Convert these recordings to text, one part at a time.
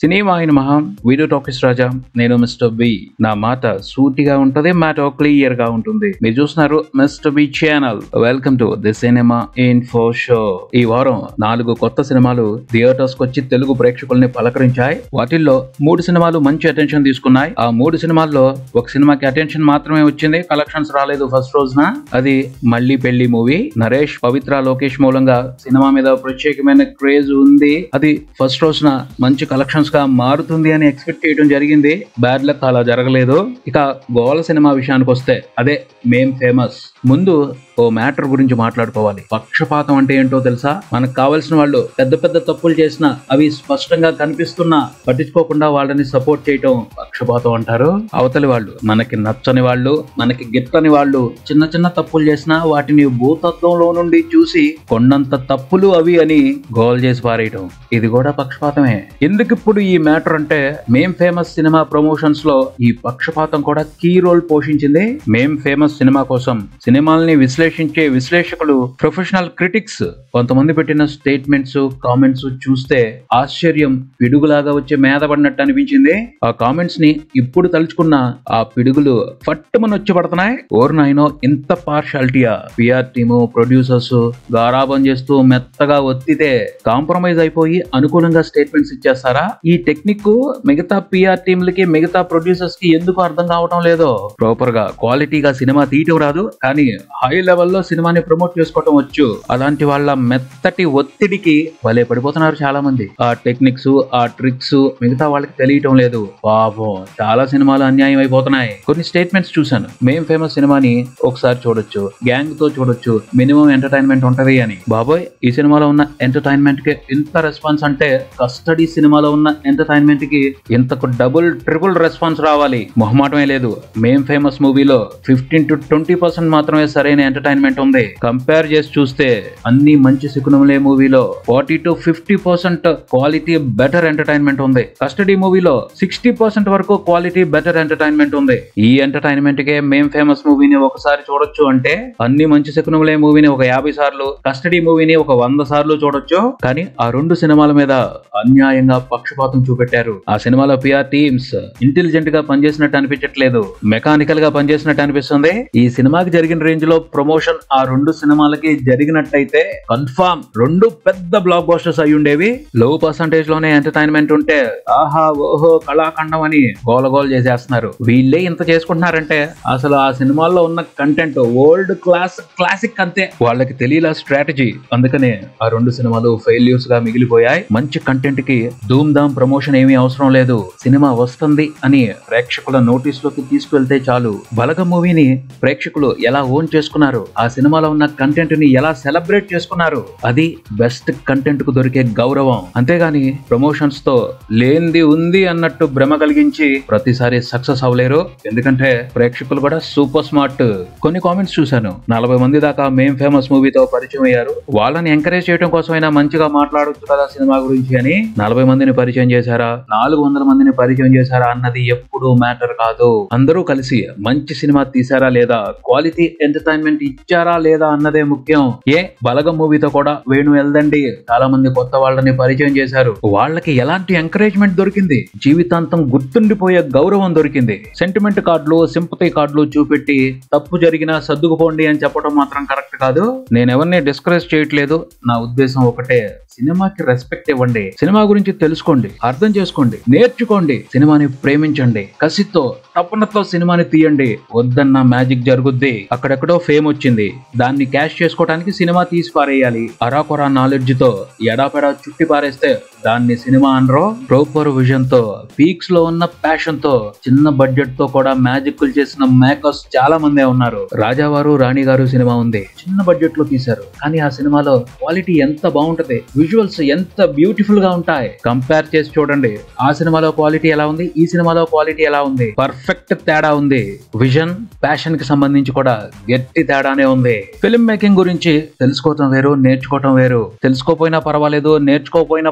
cinema ఆయన మహా video talkies రాజా నేను మిస్టర్ బి నా మాట సూటిగా ఉంటది మాట క్లియర్ గా ఉంటుంది మీరు చూస్తున్నారు mister B channel welcome to the cinema info show ఈ వారం నాలుగు కొత్త సినిమాలు థియేటర్స్ వచ్చి తెలుగు ప్రేక్షకుల్ని పలకరించాయి వాటిల్లో మూడు సినిమాలు మంచి అటెన్షన్ తీసుకున్నాయి ఆ మూడు సినిమాల్లో ఒక సినిమాకి అటెన్షన్ మాత్రమే వచ్చింది కలెక్షన్స్ రాలేదు ఫస్ట్ రోజున అది మళ్ళీ పెళ్లి మూవీ నరేష్ పవిత్ర లోకేష్ మూలంగా సినిమా మీద ప్రత్యేకమైన క్రేజ్ ఉంది అది ఫస్ట్ రోజున మంచి కలెక్షన్స్ గా మారుతుంది అని ఎక్స్పెక్ట్ చేయడం జరిగింది బ్యాడ్ లక్ అలా జరగలేదు ఇక గోల సినిమా విషయానికి వస్తే అదే మేం ఫేమస్ ముందు ఓ మ్యాటర్ గురించి మాట్లాడుకోవాలి పక్షపాతం అంటే ఏంటో తెలుసా మనకు కావాల్సిన వాళ్ళు పెద్ద పెద్ద తప్పులు చేసినా అవి స్పష్టంగా కనిపిస్తున్నా పట్టించుకోకుండా వాళ్ళని సపోర్ట్ చేయటం పక్షపాతం అంటారు అవతలి వాళ్ళు మనకి నచ్చని వాళ్ళు మనకి గిట్టని వాళ్ళు చిన్న చిన్న తప్పులు చేసినా వాటిని భూతత్వంలో నుండి చూసి కొండంత తప్పులు అవి అని గోల్ చేసి పారేయటం ఇది కూడా పక్షపాతమే ఎందుకు ఇప్పుడు ఈ మ్యాటర్ అంటే మేం ఫేమస్ సినిమా ప్రమోషన్స్ లో ఈ పక్షపాతం కూడా కీ రోల్ పోషించింది మేం ఫేమస్ సినిమా కోసం సినిమాల్ని విశ్లేషించే విశ్లేషకులు ప్రొఫెషనల్ క్రిటిక్స్ కొంతమంది పెట్టిన స్టేట్మెంట్స్ కామెంట్స్ చూస్తే ఆశ్చర్యం పిడుగులాగా వచ్చే మేధపడినట్టు అనిపించింది ఆ కామెంట్స్ ని ఇప్పుడు తలుచుకున్న ఆ పిడుగులు ఫట్టుమని వచ్చి పడుతున్నాయి ఓర్ నాయనో ఇంత పార్షాలిటీయా పిఆర్ టీము ప్రొడ్యూసర్స్ గారాబం చేస్తూ మెత్తగా ఒత్తితే కాంప్రమైజ్ అయిపోయి అనుకూలంగా స్టేట్మెంట్స్ ఇచ్చేస్తారా ఈ టెక్నిక్ మిగతా పిఆర్ టీంలకి మిగతా ప్రొడ్యూసర్స్ కి ఎందుకు అర్థం కావటం లేదో ప్రాపర్ గా క్వాలిటీగా సినిమా తీయటం రాదు కానీ హై లెవెల్లో సినిమాని ప్రమోట్ చేసుకోవటం వచ్చు అలాంటి వాళ్ళ మెత్తటి ఒత్తిడికి భలే పడిపోతున్నారు చాలా మంది ఆ టెక్నిక్స్ ఆ ట్రిక్స్ మిగతా వాళ్ళకి తెలియటం లేదు పాపం చాలా సినిమాలు అన్యాయం అయిపోతున్నాయి కొన్ని స్టేట్మెంట్స్ చూశాను మేం ఫేమస్ సినిమాని ఒకసారి చూడొచ్చు గ్యాంగ్ తో చూడొచ్చు మినిమం ఎంటర్టైన్మెంట్ ఉంటది అని బాబోయ్ ఈ సినిమాలో ఉన్న ఎంటర్టైన్మెంట్ కి ఇంత రెస్పాన్స్ అంటే కస్టడీ సినిమాలో ఉన్న ఎంటర్టైన్మెంట్ కి ఇంతకు డబుల్ ట్రిపుల్ రెస్పాన్స్ రావాలి మొహమాటమే లేదు మేం ఫేమస్ మూవీలో ఫిఫ్టీన్ టు ట్వంటీ పర్సెంట్ మాత్రమే సరైన ఎంటర్టైన్మెంట్ ఉంది కంపేర్ చేసి చూస్తే అన్ని మంచి శకునములే మూవీలో forty to fifty percent quality better entertainment ఉంది కస్టడీ మూవీలో సిక్స్టీ పర్సెంట్ వరకు క్వాలిటీ బెటర్ ఎంటర్టైన్మెంట్ ఉంది ఈ ఎంటర్టైన్మెంట్ కే మేం ఫేమస్ మూవీని ఒకసారి చూడొచ్చు అంటే అన్ని మంచి శకునములే మూవీని ఒక యాభై సార్లు కస్టడీ మూవీని ఒక వంద సార్లు చూడొచ్చు కానీ ఆ రెండు సినిమాల మీద అన్యాయంగా పక్షపాతం చూపెట్టారు ఆ సినిమాలో పిఆర్ టీమ్స్ ఇంటెలిజెంట్ గా పనిచేసినట్టు అనిపించట్లేదు మెకానికల్ గా పనిచేసినట్టు అనిపిస్తుంది ఈ సినిమాకి జరిగిన రేంజ్ లో ప్రమోషన్ ఆ రెండు సినిమాలకి జరిగినట్టయితే కన్ఫామ్ రెండు పెద్ద బ్లాక్ బస్టర్స్ అయి ఉండేవి లో పర్సంటేజ్ లోనే ఎంటర్టైన్మెంట్ ఉంటే ఆహా ఓహో కళాఖండం అని గోలగోల చేసేస్తున్నారు వీళ్ళే ఇంత చేసుకుంటున్నారంటే అసలు ఆ సినిమాల్లో ఉన్న కంటెంట్ ఓల్డ్ క్లాస్ క్లాసిక్ అంతే వాళ్ళకి తెలియలా స్ట్రాటజీ అందుకనే ఆ రెండు సినిమాలు ఫెయిల్యూర్స్ గా మిగిలిపోయాయి మంచి కంటెంట్ కి ధూమ్ ధామ్ ప్రమోషన్ ఏమీ అవసరం లేదు సినిమా వస్తుంది అని ప్రేక్షకుల నోటీస్ లోకి తీసుకువెళ్తే చాలు బలగ మూవీని ప్రేక్షకులు ఎలా ఓన్ చేసుకున్నారు ఆ సినిమాలో ఉన్న కంటెంట్ ని ఎలా సెలబ్రేట్ చేసుకున్నారు అది బెస్ట్ కంటెంట్ కు దొరికే గౌరవం అంతేగాని ప్రమోషన్స్ తో లేనిది ఉంది అన్నట్టు భ్రమ కలిగించి ప్రతిసారి సక్సెస్ అవ్వలేరు ఎందుకంటే ప్రేక్షకులు కూడా సూపర్ స్మార్ట్ కొన్ని కామెంట్స్ చూశాను నలభై మంది దాకా మేం ఫేమస్ మూవీతో పరిచయం అయ్యారు వాళ్ళని ఎంకరేజ్ చేయడం కోసమైనా మంచిగా మాట్లాడొచ్చు కదా సినిమా గురించి అని నలభై మందిని పరిచయం చేశారా నాలుగు వందల మందిని పరిచయం చేశారా అన్నది ఎప్పుడు మ్యాటర్ కాదు అందరూ కలిసి మంచి సినిమా తీసారా లేదా క్వాలిటీ ఎంటర్టైన్మెంట్ ఇచ్చారా లేదా అన్నదే ముఖ్యం ఏ బలగం మూవీతో కూడా వేణు వెళ్దండి చాలా మంది కొత్త వాళ్ళని పరిచయం చేశారు వాళ్ళకి ఎలాంటి ఎంకరేజ్మెంట్ దొరికింది జీవితాంతం గుర్తుండిపోయే గౌరవం దొరికింది సెంటిమెంట్ కార్డులు సింపతి కార్డులు చూపెట్టి తప్పు జరిగినా సర్దుకుపోండి అని చెప్పడం మాత్రం కరెక్ట్ కాదు నేను ఎవరిని డిస్కరేజ్ చేయట్లేదు నా ఉద్దేశం ఒకటే సినిమాకి రెస్పెక్ట్ ఇవ్వండి సినిమా గురించి తెలుసుకోండి అర్థం చేసుకోండి నేర్చుకోండి సినిమాని ప్రేమించండి కసితో తపనతో సినిమాని తీయండి వద్దన్న మ్యాజిక్ జరుగుద్ది అక్కడెక్కడో ఫేమ్ వచ్చింది దాన్ని క్యాష్ చేసుకోవడానికి సినిమా తీసి పారేయాలి అరాకొరా నాలెడ్జ్ తో ఎడాపెడా చుట్టి పారేస్తే దాన్ని సినిమా అనరో ప్రాపర్ విజన్ తో పీక్స్ లో ఉన్న ప్యాషన్ తో చిన్న బడ్జెట్ తో కూడా మ్యాజిక్లు చేసిన మేకర్స్ చాలా మందే ఉన్నారు రాజావారు రాణి గారు సినిమా ఉంది చిన్న బడ్జెట్ లో తీశారు కానీ ఆ సినిమాలో క్వాలిటీ ఎంత బాగుంటది విజువల్స్ ఎంత బ్యూటిఫుల్ గా ఉంటాయి కంపేర్ చేసి చూడండి ఆ సినిమాలో క్వాలిటీ ఎలా ఉంది ఈ సినిమాలో క్వాలిటీ ఎలా ఉంది పర్ఫెక్ట్ తేడా ఉంది విజన్ ప్యాషన్ కి సంబంధించి కూడా గట్టి తేడానే ఉంది ఫిల్మ్ మేకింగ్ గురించి తెలుసుకోవటం వేరు నేర్చుకోవటం వేరు తెలుసుకోపోయినా పర్వాలేదు నేర్చుకోకపోయినా పర్వాలేదు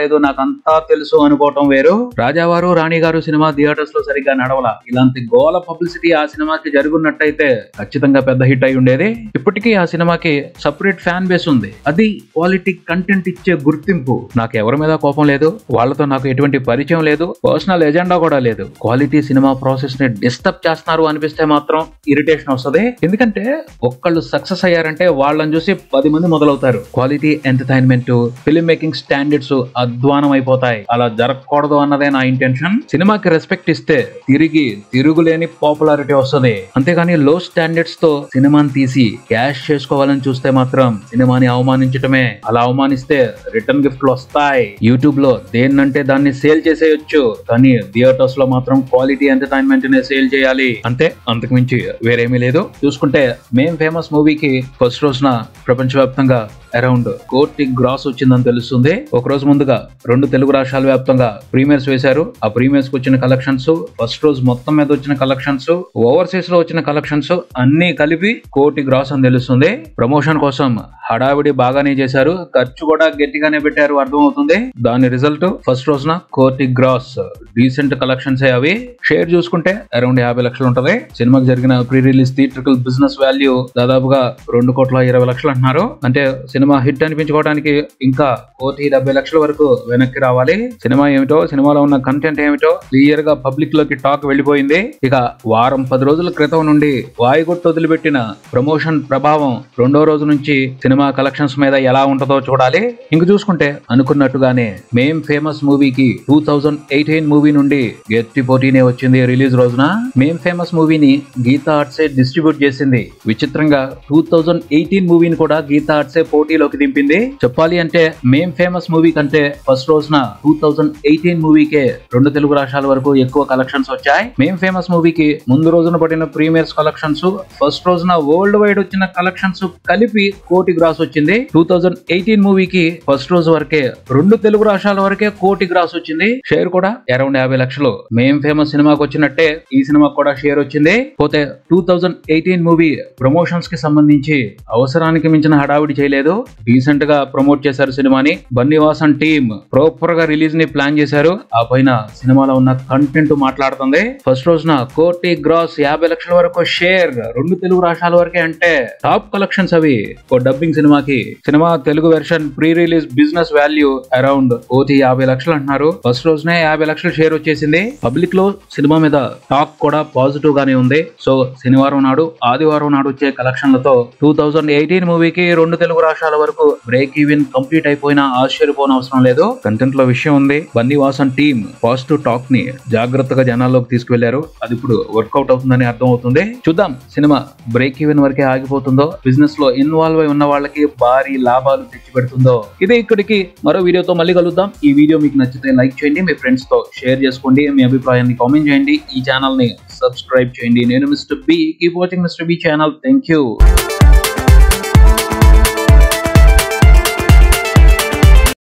లేదు నాకు అంతా తెలుసు అనుకోవటం వేరు రాజావారు రాణి గారు సినిమా థియేటర్స్ లో సరిగ్గా నడవల ఇలాంటి గోల పబ్లిసిటీ ఆ సినిమాకి జరుగున్నట్టయితే ఖచ్చితంగా పెద్ద హిట్ అయి ఉండేది ఇప్పటికీ ఆ సినిమాకి సపరేట్ ఫ్యాన్ బేస్ ఉంది అది క్వాలిటీ కంటెంట్ ఇచ్చే గుర్తింపు నాకు ఎవరి మీద కోపం లేదు వాళ్ళతో నాకు ఎటువంటి పరిచయం లేదు పర్సనల్ ఎజెండా కూడా లేదు క్వాలిటీ సినిమా ప్రాసెస్ ని డిస్టర్బ్ చేస్తున్నారు అనిపిస్తే మాత్రం ఇరిటేషన్ వస్తుంది ఎందుకంటే ఒక్కళ్ళు సక్సెస్ అయ్యారంటే వాళ్ళని చూసి పది మంది మొదలవుతారు quality entertainment film making standards అధ్వానం అయిపోతాయి అలా జరగకూడదు అన్నదే నా ఇంటెన్షన్ సినిమాకి రెస్పెక్ట్ ఇస్తే తిరిగి తిరుగులేని పాపులారిటీ వస్తుంది అంతేగాని లో స్టాండర్డ్స్ తో సినిమాని తీసి క్యాష్ చేసుకోవాలని చూస్తే మాత్రం సినిమాని అవమానించటమే అలా అవమానిస్తే రిటర్న్ గిఫ్ట్లు వస్తాయి యూట్యూబ్ లో దేన్నంటే దాన్ని సేల్ చేసేయొచ్చు కానీ థియేటర్స్ లో మాత్రం క్వాలిటీ ఎంటర్టైన్మెంట్ నే సేల్ చేయాలి అంతే అంతకు మించి వేరేమీ లేదు చూసుకుంటే మేం ఫేమస్ మూవీకి ఫస్ట్ రోజున ప్రపంచవ్యాప్తంగా అరౌండ్ కోటి గ్రాస్ వచ్చిందని తెలుస్తుంది ఒక రోజు ముందుగా రెండు తెలుగు రాష్ట్రాల వ్యాప్తంగా ప్రీమియర్స్ వేశారు ఆ ప్రీమియర్స్ కి వచ్చిన కలెక్షన్స్ ఫస్ట్ రోజు మొత్తం మీద వచ్చిన కలెక్షన్స్ ఓవర్సీస్ లో వచ్చిన కలెక్షన్స్ అన్ని కలిపి కోటి గ్రాస్ అని తెలుస్తుంది ప్రమోషన్ కోసం హడావిడి బాగానే చేశారు ఖర్చు కూడా గట్టిగానే పెట్టారు అర్థమవుతుంది దాని రిజల్ట్ ఫస్ట్ రోజున కోటి గ్రాస్ డీసెంట్ కలెక్షన్స్ అవి షేర్ చూసుకుంటే అరౌండ్ యాభై లక్షలు ఉంటది సినిమాకి జరిగిన pre release theatrical business value దాదాపుగా రెండు కోట్ల ఇరవై లక్షలు అంటున్నారు అంటే సినిమా హిట్ అనిపించుకోవడానికి ఇంకా కోటి డెబ్బై లక్షల వరకు వెనక్కి రావాలి సినిమా ఏమిటో సినిమాలో ఉన్న కంటెంట్ ఏమిటో క్లియర్ గా పబ్లిక్ లోకి టాక్ వెళ్ళిపోయింది ఇక వారం పది రోజుల క్రితం నుండి వాయుగొట్టు వదిలిపెట్టిన ప్రమోషన్ ప్రభావం రెండో రోజు నుంచి సినిమా కలెక్షన్స్ మీద ఎలా ఉంటుందో చూడాలి ఇంక చూసుకుంటే అనుకున్నట్టుగానే మేం ఫేమస్ మూవీకి టూ థౌజండ్ ఎయిటీన్ మూవీ నుండి గట్టి పోటీనే వచ్చింది రిలీజ్ రోజున మేం ఫేమస్ మూవీని గీతా ఆర్ట్సే డిస్ట్రిబ్యూట్ చేసింది విచిత్రంగా టూ థౌజండ్ ఎయిటీన్ మూవీని కూడా గీతా ఆర్ట్సే పోటీలోకి దింపింది చెప్పాలి అంటే మేం ఫేమస్ మూవీ కంటే ఫస్ట్ రోజున టూ థౌజండ్ ఎయిటీన్ మూవీకే రెండు తెలుగు రాష్ట్రాల వరకు ఎక్కువ కలెక్షన్స్ వచ్చాయి మేం ఫేమస్ మూవీకి ముందు రోజున పడిన ప్రీమియర్స్ కలెక్షన్స్ ఫస్ట్ రోజున వరల్డ్ వైడ్ వచ్చిన కలెక్షన్స్ కలిపి కోటి గ్రాస్ వచ్చింది టూ థౌజండ్ ఎయిటీన్ మూవీకి ఫస్ట్ రోజు వరకే రెండు తెలుగు రాష్ట్రాల వరకే కోటి గ్రాస్ వచ్చింది షేర్ కూడా అరౌండ్ యాభై లక్షలు మేం ఫేమస్ సినిమాకి వచ్చినట్టే ఈ సినిమాకి కూడా షేర్ వచ్చింది పోతే two thousand eighteen movie promotions కి సంబంధించి అవసరానికి మించిన హడావిడి చేయలేదు డీసెంట్ గా ప్రమోట్ చేశారు సినిమాని బన్నీవాసన్ టీమ్ ప్రాపర్ గా రిలీజ్ ని ప్లాన్ చేశారు ఆ పైన సినిమాలో ఉన్న కంటెంట్ మాట్లాడుతుంది ఫస్ట్ రోజున కోటి గ్రాస్ యాభై లక్షల వరకు షేర్ రెండు తెలుగు రాష్ట్రాల వరకే అంటే టాప్ కలెక్షన్స్ అవి ఓ డబ్బింగ్ సినిమాకి cinema Telugu version pre release business value around కోటి యాభై లక్షలు అంటున్నారు ఫస్ట్ రోజునే యాభై లక్షల షేర్ వచ్చేసింది పబ్లిక్ లో సినిమా మీద టాక్ కూడా పాజిటివ్ గానే ఉంది సో శనివారం నాడు ఆదివారం నాడు వచ్చే కలెక్షన్లతో టూ థౌజండ్ ఎయిటీన్ మూవీకి రెండు తెలుగు రాష్ట్రాల వరకు బ్రేక్ ఈవెన్ కంప్లీట్ అయిపోయినా ఆశ్చర్యపోని అవసరం లేదు కంటెంట్ లో విషయం ఉంది బన్నీవాసన్ టీమ్ పాజిటివ్ టాక్ ని జాగ్రత్తగా జనాల్లోకి తీసుకువెళ్లారు అది ఇప్పుడు వర్కౌట్ అవుతుందని అర్థం అవుతుంది చూద్దాం సినిమా బ్రేక్ ఈవెన్ వరకే ఆగిపోతుందో బిజినెస్ లో ఇన్వాల్వ్ అయి ఉన్న వాళ్ళకి భారీ లాభాలు తెచ్చి పెడుతుందో ఇదే ఇక్కడికి మరో వీడియోతో మళ్ళీ కలుద్దాం ఈ వీడియో మీకు నచ్చితే లైక్ చేయండి మీ ఫ్రెండ్స్ తో షేర్ చేసుకోండి మీ అభిప్రాయాన్ని కామెంట్ చేయండి ఈ ఛానల్ ని సబ్స్క్రైబ్ చేయండి నేను mister B keep watching mister B channel thank you